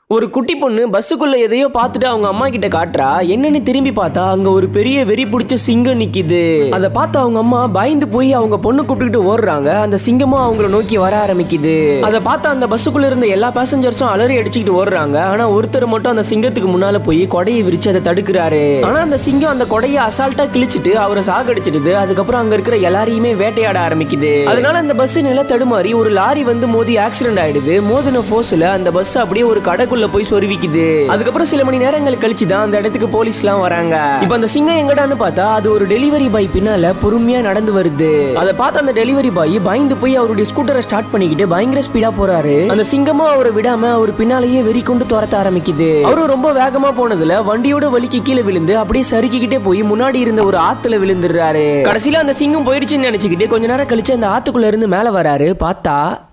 ஒரு குட்டி பொண்ணு பஸ்ஸுக்குள்ள எதையோ பார்த்துட்டு அவங்க அம்மா கிட்ட காட்டுறா என்னன்னு திரும்பி பார்த்தா அங்க ஒரு பெரிய வெறி பிடிச்ச சிங்கம் நிக்குது அதை பார்த்து அவங்க அம்மா பயந்து போய் அவங்க பொண்ணு கூப்பிட்டுக்கிட்டு ஓடுறாங்க அந்த சிங்கமும் அவங்கள நோக்கி வர ஆரம்பிக்குது அதை பார்த்து அந்த பஸ்ஸுக்குள்ள இருந்த எல்லா பேசஞ்சர்ஸும் அலறி அடிச்சுக்கிட்டு ஓடுறாங்க ஆனா ஒருத்தர் மட்டும் அந்த சிங்கத்துக்கு முன்னால போய் கொடையை விரிச்சு அதை தடுக்கிறாரு ஆனா அந்த சிங்கம் அந்த கொடையை அசால்ட்டா கிழிச்சிட்டு அவரை சாகடிச்சிடுது அதுக்கப்புறம் அங்க இருக்கிற எல்லாரையுமே வேட்டையாட ஆரம்பிக்குது அதனால அந்த பஸ் நில தடுமாறி ஒரு லாரி வந்து மோதி ஆக்சிடென்ட் ஆயிடுது மோதின ஃபோர்ஸ்ல அந்த பஸ் அப்படியே ஒரு கடைக்குள்ள போய் சொருவிக்குது அதுக்கப்புறம் சில மணி நேரங்கள் கழிச்சு தான் அந்த இடத்துக்கு போலீஸ்லாம் வராங்க இப்போ அந்த சிங்கம் எங்கடான்னு பார்த்தா அது ஒரு டெலிவரி பாய் பின்னால பொறுமையா நடந்து வருது அதை பார்த்து அந்த டெலிவரி பாய் பயந்து போய் அவருடைய ஸ்கூட்டரை ஸ்டார்ட் பண்ணிக்கிட்டு பயங்கர ஸ்பீடா போறாரு அந்த சிங்கமும் அவரை விடாம அவர் பின்னாலேயே வெறி கொண்டு துரத்த ஆரம்பிக்குது அவரும் ரொம்ப வேகமா போனதுல வண்டியோட வலிக்கு கீழே விழுந்து அப்படியே சறுக்கிக்கிட்டே போய் முன்னாடி இருந்த ஒரு ஆத்துல விழுந்துடுறாரு கடைசியில அந்த சிங்கம் போயிடுச்சுன்னு நினைச்சுக்கிட்டு கொஞ்ச நேரம் கழிச்சு அந்த ஆத்துக்குள்ள இருந்து மேல வராரு பார்த்தா